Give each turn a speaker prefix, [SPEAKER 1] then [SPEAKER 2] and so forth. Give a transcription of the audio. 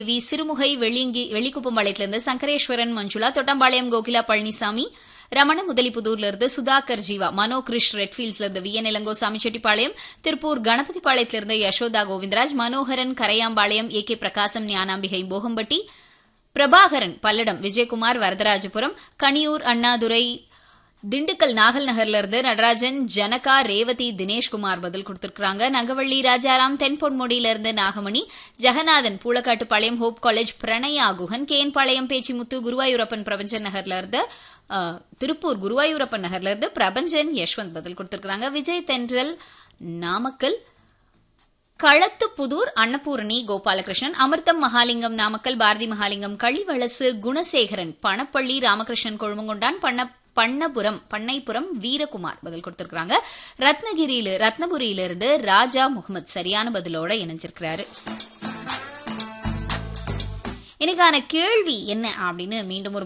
[SPEAKER 1] we Sirumugai வெளிங்கி வெளிக்குப்பம் பாளையத்திலிருந்து சங்கரேஸ்வரன் மஞ்சுளா தொட்டம்பாளையம் கோகிலா பழனிசாமி ரமண முதலிப்புதூர்ல இருந்து சுதாகர் ஜீவா மனோ கிரிஷ் ரெட்ஃபீல்ட்ஸ்ல இருந்து வி என் இளங்கோ சாமிச்செட்டிப்பாளையம் திருப்பூர் கணபதிபாளையத்திலிருந்து யசோதா கோவிந்தராஜ் மனோகரன் கரையாம்பாளையம் ஏ கே பிரகாசம் ஞானாம்பிகை போகம்பட்டி பிரபாகரன் பல்லடம் விஜயகுமார் வரதராஜபுரம் கனியூர் அண்ணாதுரை திண்டுக்கல் நாகல் நகர்ல இருந்து நடராஜன் ஜனகா ரேவதி தினேஷ்குமார் பதில் கொடுத்திருக்காங்க நங்கவள்ளி ராஜாராம் தென்பொன்முடியில இருந்து நாகமணி ஜெகநாதன் பூளக்காட்டுப்பாளையம் ஹோப் காலேஜ் பிரணயா குகன் கேன்பாளையம் பேச்சிமுத்து குருவாயூரப்பன் பிரபஞ்சன் நகர்ல இருந்து அஹ், திருப்பூர் குருவாயூரப்பன் நகர்ல இருந்து பிரபஞ்சன் யஷ்வந்த் பதில் கொடுத்திருக்காங்க விஜய் தென்றல் நாமக்கல் களத்துப்புதூர் அன்னபூரணி கோபாலகிருஷ்ணன் அமிர்தம் மகாலிங்கம் நாமக்கல் பாரதி மகாலிங்கம் கள்ளிவளசு குணசேகரன் பணப்பள்ளி ராமகிருஷ்ணன் கொழுமங்குண்டான் பண்ண பண்ணபுரம் பண்ணைப்புறம் வீரகுமார் பதில் கொடுத்திருக்காங்க ரத்னகிரியில ரத்னபுரியிலிருந்து ராஜா முகமது சரியான பதிலோட இணைஞ்சிருக்கிறாரு எனக்கான கேள்வி என்ன அப்படின்னு மீண்டும் ஒரு